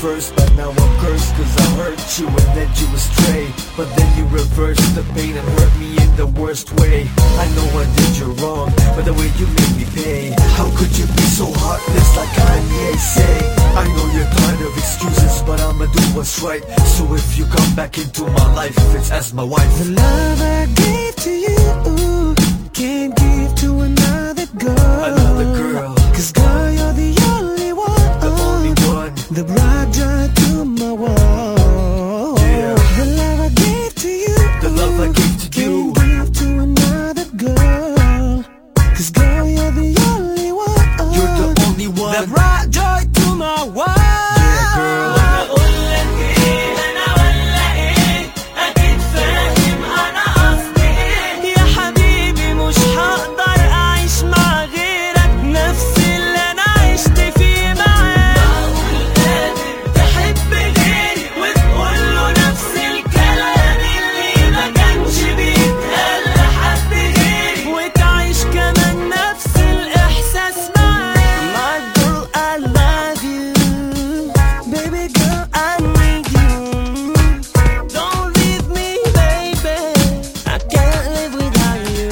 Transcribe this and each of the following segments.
first, but now I'm cursed Cause I hurt you and led you astray But then you reversed the pain and hurt me in the worst way I know I did you wrong, but the way you made me pay How could you be so heartless like Kanye say I know you're tired of excuses, but I'ma do what's right So if you come back into my life, it's as my wife The love I gave to you can't give to another girl. Another girl. Cause girl, you're the only one. The only one The bright joy to my world. Yeah. The love I gave to you. The love I gave to you. Can't give to another girl. Cause girl, you're the only one. You're the only one The bright joy to my world. Yeah, girl اقولك ايه انا ولا ايه اكيد فاهم انا قصدي ايه يا حبيبي مش هقدر اعيش مع غيرك نفس اللي انا عشت فيه معاك معقول قادر تحب غيري وتقوله نفس الكلام اللي ما كانش بيتقال لحد غيري وتعيش كمان نفس الإحساس معايا My girl I love you Baby girl I need you Don't leave me baby I can't live without you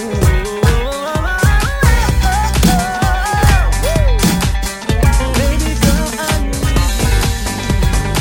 Baby girl I need you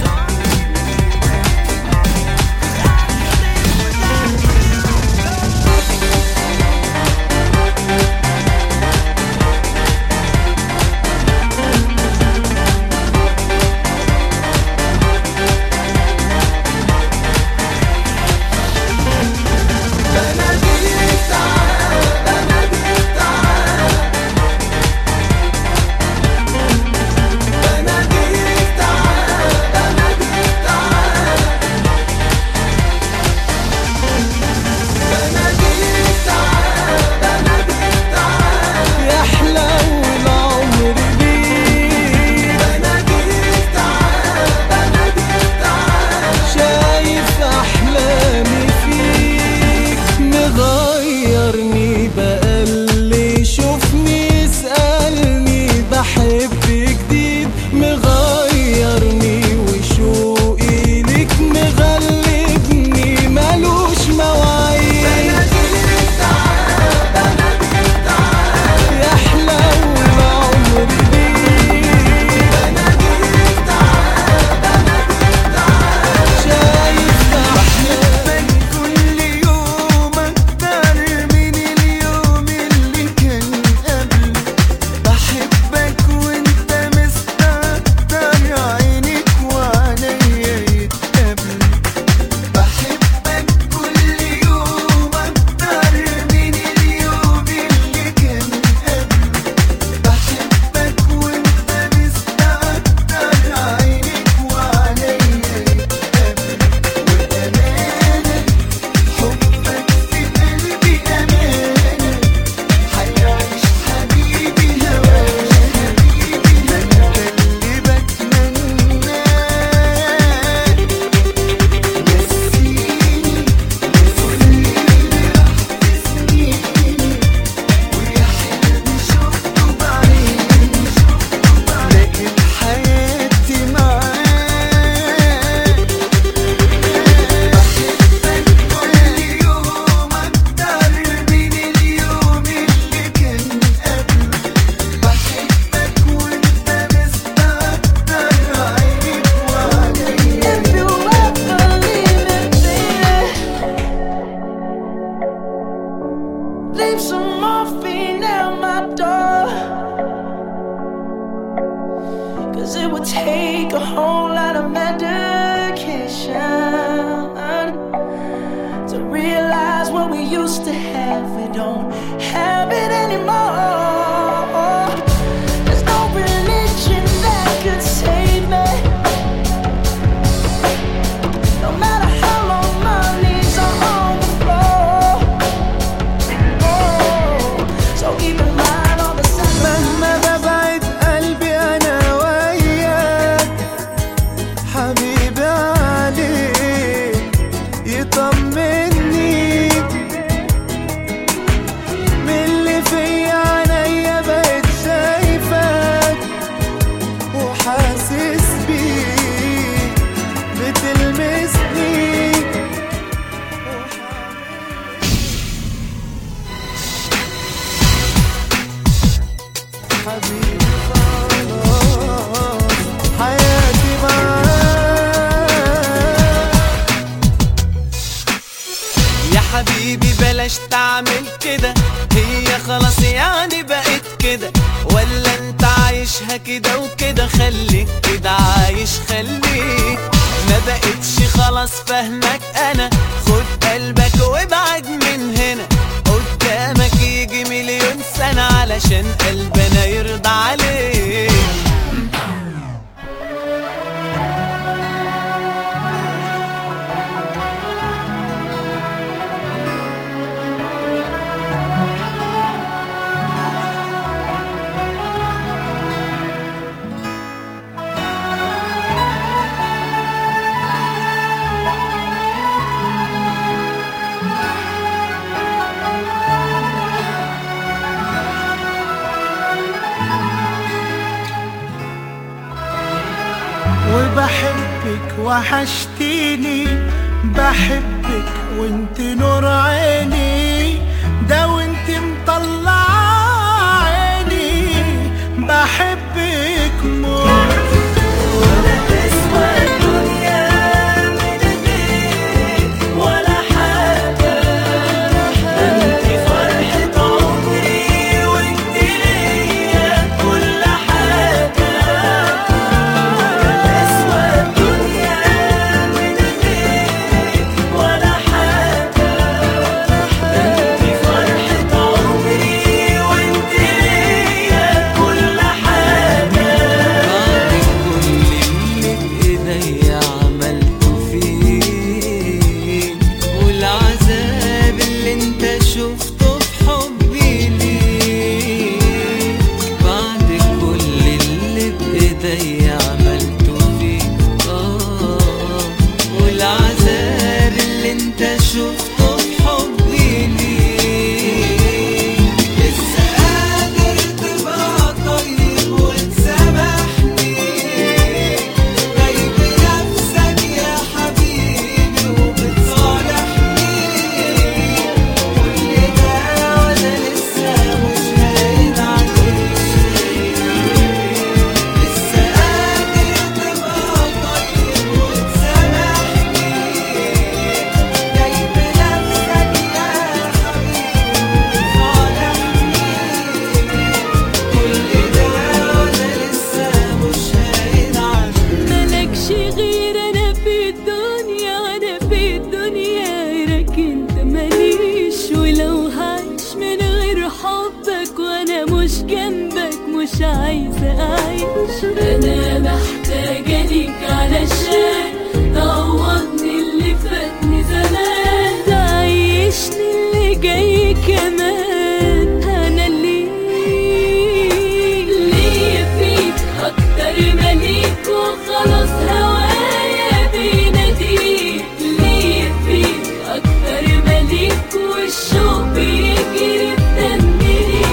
يحلى والعمر بيك شايف احلامي فيك مغيرني بقى اللي يشوفني يسألني بحب جديد مغيرني وشوقي ليك مغلبني ملوش مواعيد يحلى والعمر بيك شايف أحلامك كل يوم أكتر من اليوم اللي كان قبله بحبك وأنت مستكتر عينك وعليا يتقابلوا بحبك كل يوم أكتر من اليوم اللي كان قبله بحبك وأنت مستكتر عينك وعليا يتقابلوا وأمانة حبك في قلبي أمانة حيعيش حبيبي هواك حبيبي أنت اللي بتمناه نسيني نسيني راح تسنيني ويا حلمي شفته بعيني لقيت حياتي معاك بحبك كل يوم أكتر من اليوم اللي كان قبله بحبك وأنت مستكتر عينك وعليا If you ever leave it, baby Leave some morphine at my door Cause it would take a whole lot of medication To realize what we used to have We don't have it anymore There's no religion that could save me no matter how long my knees are on the floor. Oh, so keep in mind all the مهما ببعد قلبي انا وياك حبيبي عليك يطمني من اللي في عيني تعمل كده هي خلاص يعني بقت كده ولا انت عايشها كده وكده خليك كده عايش خليك ما بقتش خلاص فاهمك انا خد قلبك وابعد من هنا قدامك يجي مليون سنة علشان قلبنا يرضى عليك وبحبك وحشتيني بحبك وانت نور عيني ده وانت مطلع عيني بحبك موت ولا تسوى الدنيا من غيرك ولا حاجة انت فرحة عمري وانت ليا كل حاجة ولا تسوى الدنيا من غيرك ولا حاجة انت فرحة عمري وانت ليا كل حاجة بعد كل اللي بايديا عملته فيك والعذاب اللي انت شفته في حبي ليك بعد كل اللي بايديا عملته فيك اه والعذاب اللي انت شفته في حبي ليك لسه قادر تبقى طيب وتسامحني جايب نفسك يا حبيبي وبتصالحني كل ده وانا لسه مش هاين عليك لسه قادر تبقى طيب وتسامحني جايب نفسك يا حبيبي وتصالحني كل ده وانا لسه مش هاين عليك ملكش غير انا في الدنيا وانا في الدنيا غيرك انت ماليش ولو هعيش من غير حبك وانا مش جنبك مش عايزه اعيش انا محتاجه ليك علشان تعوضني اللي فاتني زمان تعيشني اللي جاي كمان انا اللي ليا فيك اكتر ما ليك وخلاص هوايا بيناديك ليا فيك اكتر ما ليك والشوق بيجري في دمي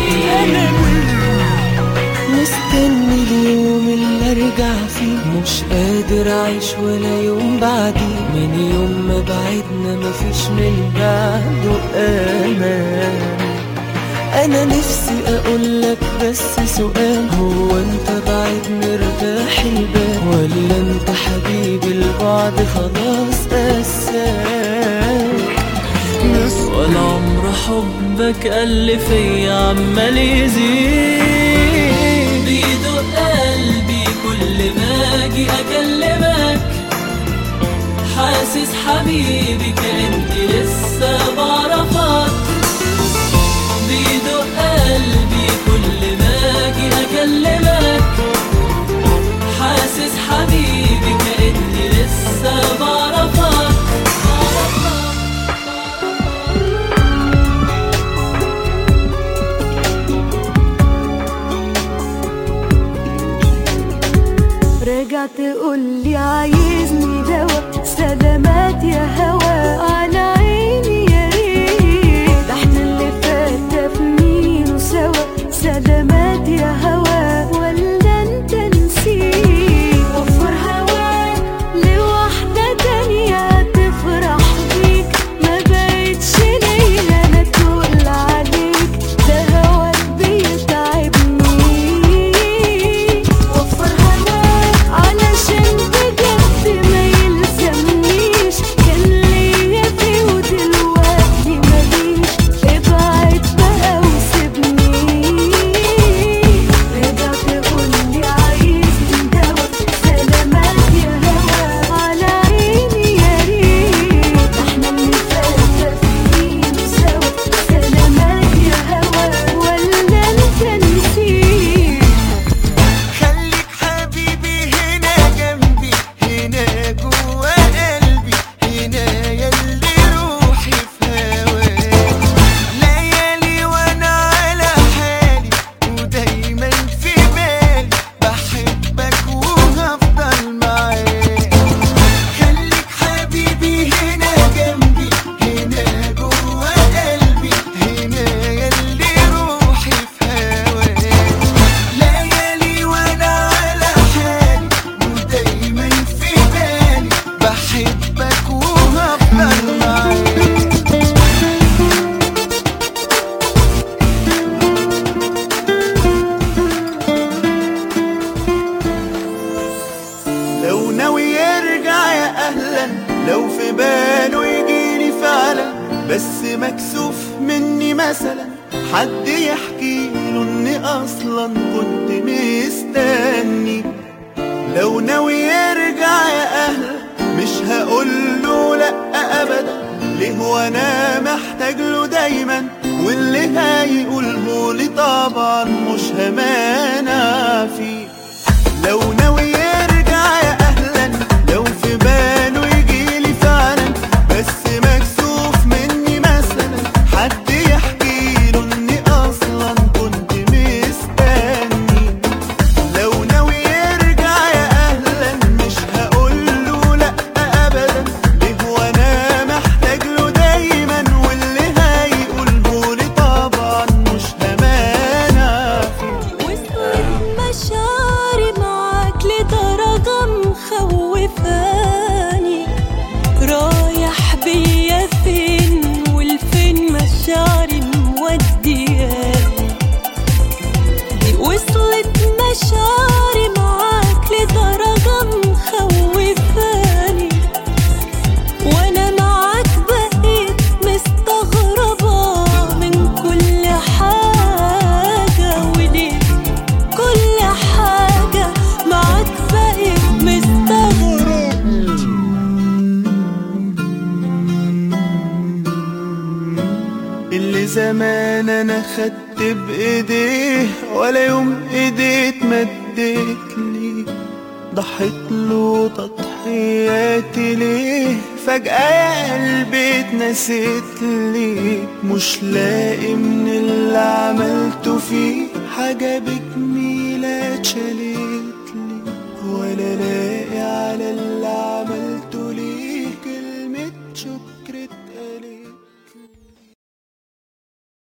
مستني اليوم اللي ارجع فيه مش قادر اعيش ولا يوم بعدي من يوم ما بعدنا مفيش من بعده امان انا نفسي اقول لك بس سؤال هو انت بعد مرتاح البال ولا انت حبيبي البعد خلاص قساك ولا عمر حبك قل فيا عمال يزيد بيدق قلبي كل ما اجي اكلمك حاسس حبيبي كاني لسه بعرفك بيدق قلبي كل ما اجي اكلمك حاسس حبيبي كاني لسه بعرفك راجع تقولي عايزني دوا سلامات يا هوا على عيني يا ريت ده احنا اللي فات ده في مين وسوا سلامات يا هوا ولا انت نسيت وفر هواك لواحدة تانية تفرح بيك ما بقتش ليا انا تقول عليك ده هواك بيتعبني وفر هواك علشان بجد ما يلزمنيش كان ليا فيه لو في باله يجيلي فعلا بس مكسوف مني مثلا حد يحكي له اني اصلا كنت مستني لو ناوي يرجع يا اهل مش هقوله لا ابدا ليه وانا محتاج له دايما واللي هيقوله لي طبعا مش همانع فيه لو ناوي يرجع يا اهلا لو في باله يجيلي فعلا بس مكسوف مني مثلا حد يحكي له اني اصلا كنت مستني لو ناوي يرجع يا اهلا مش هقوله لا ابدا ليه وانا محتاج له دايما واللي هيقوله لي طبعا مش همانع فيه وصلت مشاعري معاك لدرجة مخوفاني رايح بيا فين والفين مشاعري مودياني دي وصلت مشاعري معاك لدرجة مخوفاني وانا معاك بقيت مستغربة من كل حاجة وليه كل حاجة معاك بقيت مستغربة اللي زمان انا خدت بايديه ولا يوم ايديه مديت لي ضحيت له تضحياتي ليه فجأة يا قلبي اتنسيت لي مش لاقي من اللي عملته فيه حاجة بجميلة اتشالت لي ولا لاقي